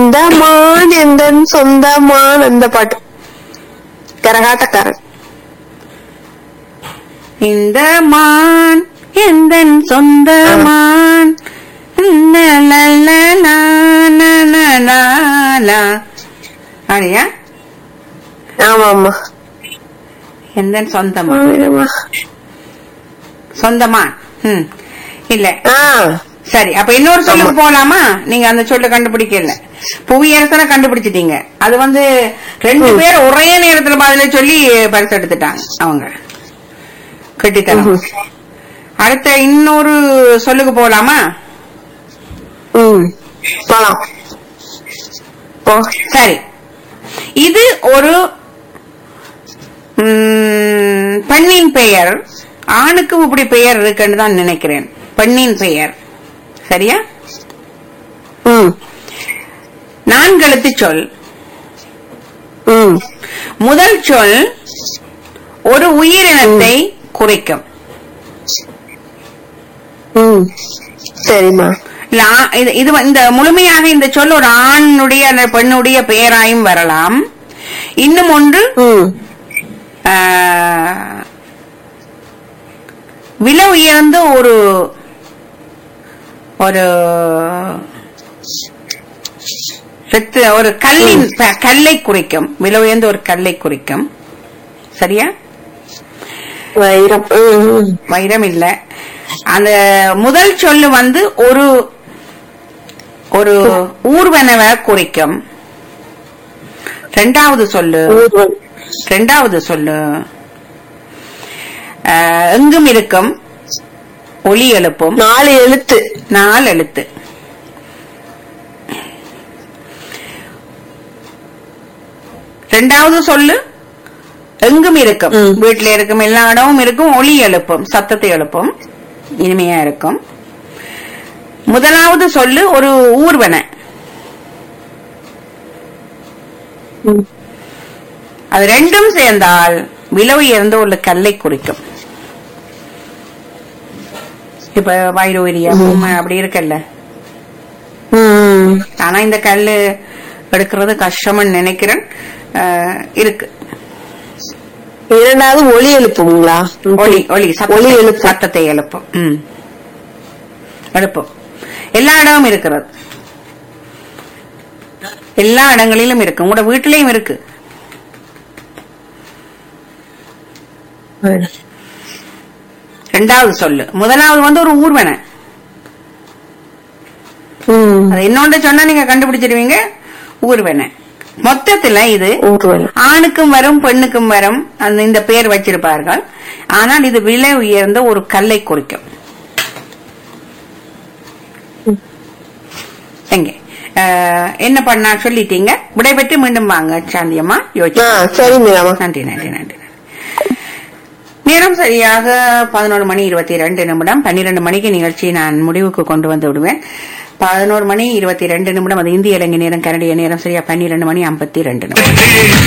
இந்த மான் எந்தன் சொந்த மான் அந்த பாட்டு கரகாட்டக்காரன் இந்த மான் எந்தன் சொந்த மான் அப்படியா ஆமா ஆமா எந்தன் சொந்தமா ஆமா. சொந்தமா ம் இல்ல ஆ சரி அப்ப இன்னொரு சொல்லுக்கு போலாமா நீங்க அந்த சொல்ல கண்டுபிடிக்கல புவியரசனை கண்டுபிடிச்சிட்டீங்க அது வந்து ரெண்டு பேர் ஒரே நேரத்துல பதில சொல்லி பரிசு எடுத்துட்டாங்க அவங்க கட்டித்தரம் ம்ஹும். அடுத்த இன்னொரு சொல்லுக்கு போலாமா ம் போலாம் போ சரி இது ஒரு ம், பெண்ணின் பெயர் ஆணுக்கும் இப்படி பெயர் இருக்குன்னு தான் நினைக்கிறேன் பெண்ணின் பெயர் சரியா ம் நான்கெழுத்து சொல் ம் முதல் சொல் ஒரு உயிரினத்தை குறிக்கும் ம் சரிம்மா இல்ல, ஆ- இது இது வ- இந்த முழுமையாக இந்த சொல் ஒரு ஆணுடைய அல்லது பெண்ணுடைய பெயராயும் வரலாம் இன்னும் ஒன்று ம் ஆ, விலை உயர்ந்த ஒரு ஒரு ரத்த- ஒரு கல்லின் ப- கல்லை குறிக்கும் விலை உயர்ந்த ஒரு கல்லை குறிக்கும் சரியா வைரம் ம் ம் வைரம் இல்ல அந்த முதல் சொல்லு வந்து ஒரு ஒரு ஊர்வனவை குறிக்கும் ரெண்டாவது சொல்லு ஊர்வல் ரெண்டாவது சொல்லு அஹ், எங்கும் இருக்கும் ஒலி எழுப்பும் நாலு எழுத்து நாலு எழுத்து ரெண்டாவது சொல்லு எங்கும் இருக்கும் ம். வீட்டுல இருக்கும் எல்லா இடமும் இருக்கும் ஒலி எழுப்பும் சத்தத்தை எழுப்பும் இனிமையா இருக்கும் முதலாவது சொல்லு ஒரு ஊர்வன ம். அது ரெண்டும் சேர்ந்தால் விலை உயர்ந்த ஒரு கல்லை குறிக்கும் இப்ப வைரூரியம் அப்படி இருக்குல்ல ம் ஆனா இந்த கல்லு எடுக்கிறது கஷ்டம்னு நினைக்கிறேன் அஹ், இருக்கு இரண்டாவது ஒலி எழுப்புங்களா ஒலி ஒலி ஒலி சத்தத்தை எழுப்பும். சத்தத்தை எழுப்பும் ம். எழுப்பும் எல்லா இடமும் இருக்கிறது எல்லா இடங்களிலும் இருக்கு உங்களோட வீட்டிலையும் இருக்கு ரெண்டாவது சொல்லு முதலாவது வந்து ஒரு ஊர்வன ம் அது என்னோட சொன்னா நீங்க கண்டுபிடிச்சிடுவீங்க ஊர்வன மொத்தத்துல இது ஊர்வல் ஆணுக்கும் வரும் பெண்ணுக்கும் வரும் அந்த இந்த பேர் வச்சிருப்பார்கள் ஆனால் இது விலை உயர்ந்த ஒரு கல்லை குறிக்கும் எங்க அஹ், என்ன பண்ணா சொல்லிட்டீங்க விடைபெற்று மீண்டும் வாங்க சாந்தியம்மா ஆ யோசிச்சு சரி மீராமா நன்றி நன்றி நன்றி நேரம் சரியாக பதினோரு மணி இருபத்தி ரெண்டு நிமிடம் பன்னிரண்டு மணிக்கு நிகழ்ச்சி நான் முடிவுக்கு கொண்டு வந்து விடுவேன் பதினோரு மணி இருபத்தி ரெண்டு நிமிடம் அது இந்திய இலங்கை நேரம் கனடிய நேரம் சரியா பன்னிரண்டு மணி ஐம்பத்தி ரெண்டு நிமிடம்